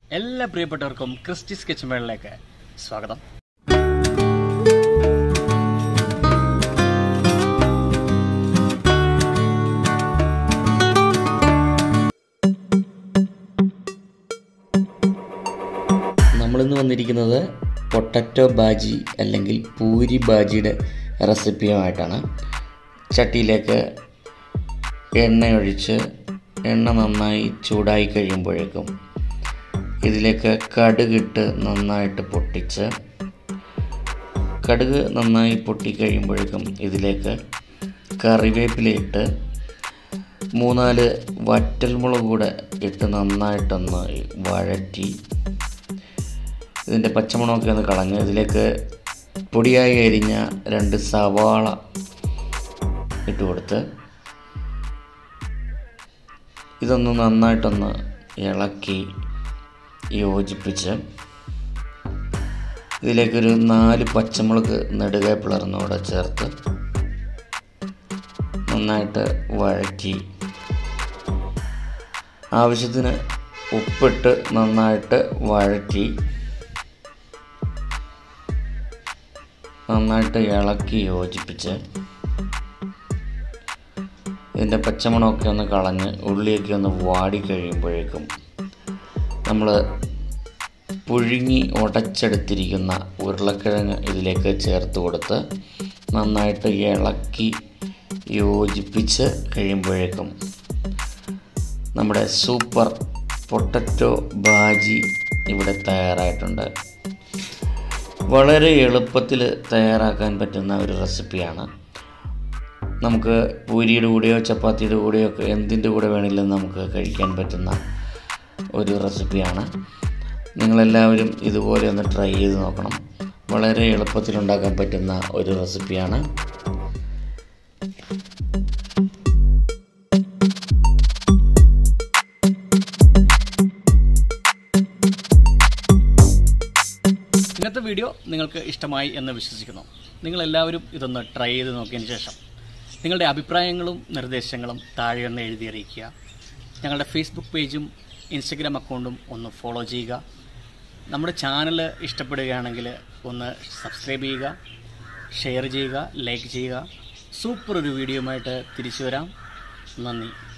എല്ലാ പ്രിയപ്പെട്ടവർക്കും Christy sketch മേളിലേക്ക് സ്വാഗതം നമ്മളിന്ന് വന്നിരിക്കുന്നത് പൊട്ടറ്റോ ബാജി അല്ലെങ്കിൽ പൂരി ബാജിയുടെ റെസിപ്പിയുമായിട്ടാണ് ചട്ടിയിലേക്ക് എണ്ണയൊഴിച്ച് എണ്ണ നന്നായി ചൂടായി കഴിയുമ്പോഴേക്കും ഇതിലേക്ക് കടുകിട്ട് നന്നായിട്ട് പൊട്ടിച്ച് കടുക് നന്നായി പൊട്ടിക്കഴിയുമ്പോഴേക്കും ഇതിലേക്ക് കറിവേപ്പിലയിട്ട് മൂന്നാല് വറ്റൽമുളക് കൂടെ ഇട്ട് നന്നായിട്ടൊന്ന് വഴറ്റി ഇതിൻ്റെ പച്ചമണമൊക്കെ ഒന്ന് കളഞ്ഞ് ഇതിലേക്ക് പൊടിയായി അരിഞ്ഞ രണ്ട് സവാള ഇട്ട് കൊടുത്ത് ഇതൊന്ന് നന്നായിട്ടൊന്ന് ഇളക്കി യോജിപ്പിച്ച് ഇതിലേക്കൊരു നാല് പച്ചമുളക് നെടുകെ പിളർന്നോടെ ചേർത്ത് നന്നായിട്ട് വഴറ്റി ആവശ്യത്തിന് ഉപ്പിട്ട് നന്നായിട്ട് വഴറ്റി നന്നായിട്ട് ഇളക്കി യോജിപ്പിച്ച് ഇതിൻ്റെ പച്ചമണമൊക്കെ ഒന്ന് കളഞ്ഞ് ഉള്ളിയൊക്കെ ഒന്ന് വാടി കഴിയുമ്പോഴേക്കും നമ്മൾ പുഴുങ്ങി ഉടച്ചെടുത്തിരിക്കുന്ന ഉരുളക്കിഴങ്ങ് ഇതിലേക്ക് ചേർത്ത് കൊടുത്ത് നന്നായിട്ട് ഇളക്കി യോജിപ്പിച്ച് കഴിയുമ്പോഴേക്കും നമ്മുടെ സൂപ്പർ പൊട്ടറ്റോ ബാജി ഇവിടെ തയ്യാറായിട്ടുണ്ട് വളരെ എളുപ്പത്തിൽ തയ്യാറാക്കാൻ പറ്റുന്ന ഒരു റെസിപ്പിയാണ് നമുക്ക് പൂരിയുടെ കൂടെയോ ചപ്പാത്തിയുടെ കൂടെയോ ഒക്കെ എന്തിൻ്റെ കൂടെ വേണമെങ്കിലും നമുക്ക് കഴിക്കാൻ പറ്റുന്ന ഒരു റെസിപ്പിയാണ് നിങ്ങളെല്ലാവരും ഇതുപോലെ ഒന്ന് ട്രൈ ചെയ്ത് നോക്കണം വളരെ എളുപ്പത്തിൽ ഉണ്ടാക്കാൻ പറ്റുന്ന ഒരു റെസിപ്പിയാണ് ഇന്നത്തെ വീഡിയോ നിങ്ങൾക്ക് ഇഷ്ടമായി എന്ന് വിശ്വസിക്കുന്നു നിങ്ങളെല്ലാവരും ഇതൊന്ന് ട്രൈ ചെയ്ത് നോക്കിയതിന് ശേഷം നിങ്ങളുടെ അഭിപ്രായങ്ങളും നിർദ്ദേശങ്ങളും താഴെ ഒന്ന് എഴുതി അറിയിക്കുക ഞങ്ങളുടെ ഫേസ്ബുക്ക് പേജും ഇൻസ്റ്റഗ്രാം അക്കൗണ്ടും ഒന്ന് ഫോളോ ചെയ്യുക നമ്മുടെ ചാനൽ ഇഷ്ടപ്പെടുകയാണെങ്കിൽ ഒന്ന് സബ്സ്ക്രൈബ് ചെയ്യുക ഷെയർ ചെയ്യുക ലൈക്ക് ചെയ്യുക സൂപ്പർ ഒരു വീഡിയോയുമായിട്ട് തിരിച്ചു വരാം നന്ദി